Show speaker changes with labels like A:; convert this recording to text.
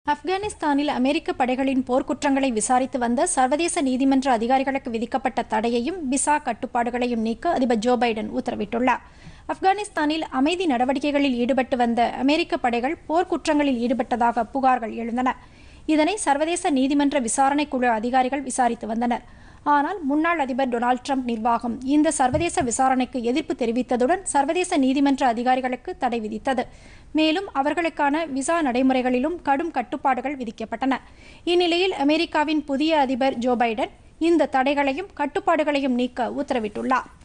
A: ஆப்கானிஸ்தானில் அமெரிக்க படைகளின் போர்க்குற்றங்களை விசாரித்து வந்த சர்வதேச நீதிமன்ற அதிகாரிகளுக்கு விதிக்கப்பட்ட தடையையும் விசா கட்டுப்பாடுகளையும் நீக்க அதிபர் ஜோ பைடன் உத்தரவிட்டுள்ளார் ஆப்கானிஸ்தானில் அமைதி நடவடிக்கைகளில் ஈடுபட்டு வந்த அமெரிக்க படைகள் போர்க்குற்றங்களில் ஈடுபட்டதாக புகார்கள் எழுந்தன இதனை சர்வதேச நீதிமன்ற விசாரணை குழு அதிகாரிகள் விசாரித்து வந்தனர் ஆனால் முன்னாள் அதிபர் டொனால்ட் ட்ரம்ப் நிர்வாகம் இந்த சர்வதேச விசாரணைக்கு எதிர்ப்பு தெரிவித்ததுடன் சர்வதேச நீதிமன்ற அதிகாரிகளுக்கு தடை விதித்தது மேலும் அவர்களுக்கான விசா நடைமுறைகளிலும் கடும் கட்டுப்பாடுகள் விதிக்கப்பட்டன இந்நிலையில் அமெரிக்காவின் புதிய அதிபர் ஜோ பைடன் இந்த தடைகளையும் கட்டுப்பாடுகளையும் நீக்க உத்தரவிட்டுள்ளார்